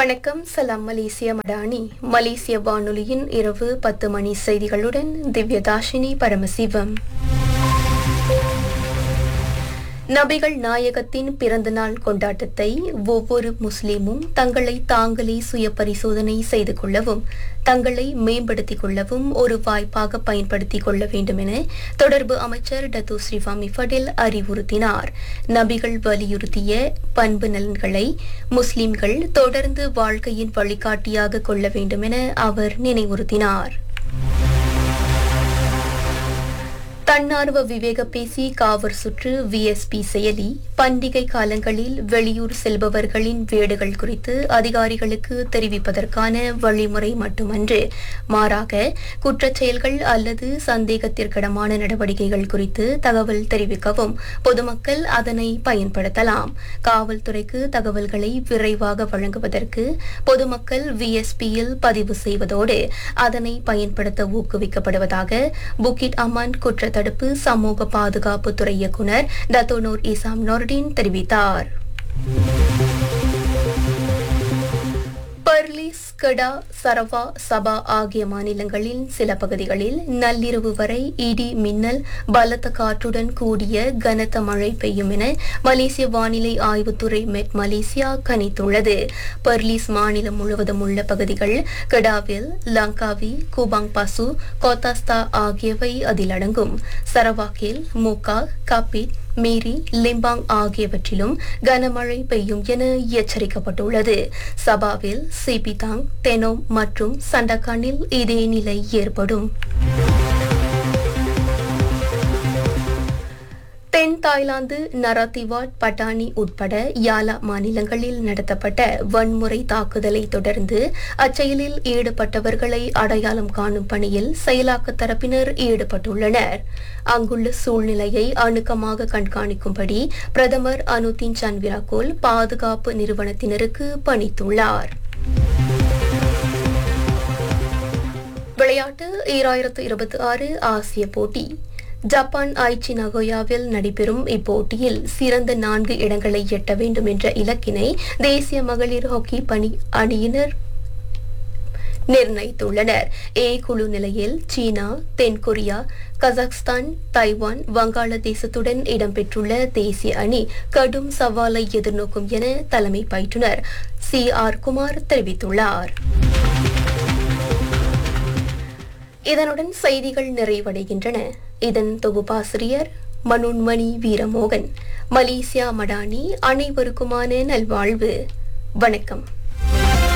வணக்கம் சலாம் மலேசிய மடானி மலேசிய வானொலியின் இரவு பத்து மணி செய்திகளுடன் திவ்யதாஷினி பரமசிவம் நபிகள் நாயகத்தின் பிறந்தநாள் கொண்டாட்டத்தை ஒவ்வொரு முஸ்லிமும் தங்களை தாங்களே சுய பரிசோதனை செய்து கொள்ளவும் தங்களை மேம்படுத்திக் கொள்ளவும் ஒரு வாய்ப்பாக பயன்படுத்திக் கொள்ள வேண்டும் என தொடர்பு அமைச்சர் டத்து ஸ்ரீவாமி ஃபடில் அறிவுறுத்தினார் நபிகள் வலியுறுத்திய பண்பு நலன்களை முஸ்லிம்கள் தொடர்ந்து வாழ்க்கையின் வழிகாட்டியாக கொள்ள வேண்டும் என அவர் நினைவுறுத்தினார் தன்னார்வ விவேக பேசி காவர் சுற்று விஎஸ்பி செயலி பண்டிகை காலங்களில் வெளியூர் செல்பவர்களின் வீடுகள் குறித்து அதிகாரிகளுக்கு தெரிவிப்பதற்கான வழிமுறை மட்டுமன்று மாறாக குற்றச் செயல்கள் அல்லது சந்தேகத்திற்கிடமான நடவடிக்கைகள் குறித்து தகவல் தெரிவிக்கவும் பொதுமக்கள் அதனை பயன்படுத்தலாம் காவல்துறைக்கு தகவல்களை விரைவாக வழங்குவதற்கு பொதுமக்கள் விஎஸ்பியில் பதிவு செய்வதோடு அதனை பயன்படுத்த ஊக்குவிக்கப்படுவதாக புக்கிட் அமான் குற்றத்தடுப்பு சமூக பாதுகாப்பு துறை இயக்குநர் டத்தோனூர் இசாம் நொர்டின் தெரிவித்தார் பர்லிஸ் கடா சரவா சபா ஆகிய மாநிலங்களில் சில பகுதிகளில் நள்ளிரவு வரை இடி மின்னல் பலத்த காற்றுடன் கூடிய கனத்த மழை பெய்யும் என மலேசிய வானிலை ஆய்வுத்துறை மெட் மலேசியா கணித்துள்ளது பர்லிஸ் மாநிலம் முழுவதும் உள்ள பகுதிகள் கடாவில் லங்காவி குபாங் பசு கோத்தாஸ்தா ஆகியவை அதில் அடங்கும் சரவாக்கில் மூக்கா கபிட் மீரி லிம்பாங் ஆகியவற்றிலும் கனமழை பெய்யும் என எச்சரிக்கப்பட்டுள்ளது சபாவில் சிபிதாங் தெனோம் மற்றும் சண்டகானில் இதே நிலை ஏற்படும் தென் தாய்லாந்து நராத்திவாட் பட்டானி உட்பட யாலா மாநிலங்களில் நடத்தப்பட்ட வன்முறை தாக்குதலை தொடர்ந்து அச்செயலில் ஈடுபட்டவர்களை அடையாளம் காணும் பணியில் செயலாக்க தரப்பினர் ஈடுபட்டுள்ளனர் அங்குள்ள சூழ்நிலையை அணுக்கமாக கண்காணிக்கும்படி பிரதமர் அனுதின் சன்விராகோல் பாதுகாப்பு நிறுவனத்தினருக்கு பணித்துள்ளார் விளையாட்டு ஈராயிரத்து இருபத்தி ஆறு ஆசிய போட்டி ஜப்பான் ஐச்சி நகோயாவில் நடைபெறும் இப்போட்டியில் சிறந்த நான்கு இடங்களை எட்ட வேண்டும் என்ற இலக்கினை தேசிய மகளிர் ஹாக்கி பணி அணியினர் நிர்ணயித்துள்ளனர் ஏ குழு நிலையில் சீனா தென்கொரியா கசக்ஸ்தான் தைவான் வங்காளதேசத்துடன் இடம்பெற்றுள்ள தேசிய அணி கடும் சவாலை எதிர்நோக்கும் என தலைமை பயிற்றுனர் சி ஆர் குமார் தெரிவித்துள்ளார் இதனுடன் செய்திகள் நிறைவடைகின்றன இதன் தொகுப்பாசிரியர் மனோன்மணி வீரமோகன் மலேசியா மடானி அனைவருக்குமான நல்வாழ்வு வணக்கம்